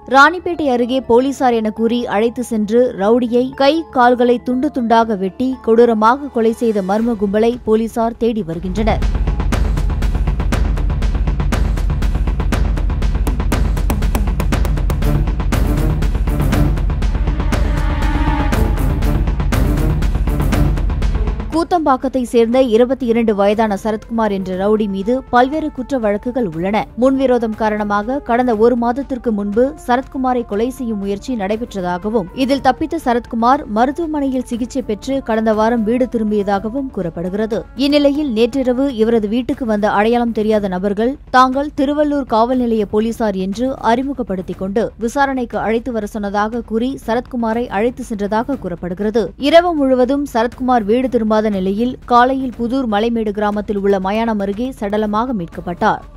ராணிப்பேட்டை அருகே போலீசார் என கூறி அழைத்து சென்று ரவுடியை கை கால்களை துண்டு துண்டாக வெட்டி கொடூரமாக கொலை செய்த மர்ம கும்பலை போலீசார் தேடி வருகின்றனர் கூத்தம்பாக்கத்தை சேர்ந்த இருபத்தி இரண்டு வயதான சரத்குமார் என்ற ரவுடி மீது பல்வேறு குற்ற வழக்குகள் உள்ளன முன்விரோதம் காரணமாக கடந்த ஒரு மாதத்திற்கு முன்பு சரத்குமாரை கொலை செய்யும் முயற்சி நடைபெற்றதாகவும் இதில் தப்பித்த சரத்குமார் மருத்துவமனையில் சிகிச்சை பெற்று கடந்த வாரம் வீடு திரும்பியதாகவும் கூறப்படுகிறது இந்நிலையில் நேற்றிரவு இவரது வீட்டுக்கு வந்த அடையாளம் தெரியாத நபர்கள் தாங்கள் திருவள்ளூர் காவல் நிலைய போலீசார் என்று அறிமுகப்படுத்திக் கொண்டு விசாரணைக்கு அழைத்து வர சொன்னதாக கூறி சரத்குமாரை அழைத்து சென்றதாக கூறப்படுகிறது இரவு முழுவதும் சரத்குமார் வீடு திரும்பாத நிலையில் காலையில் புதூர் மலைமேடு கிராமத்தில் உள்ள மயானம் அருகே சடலமாக மீட்கப்பட்டார்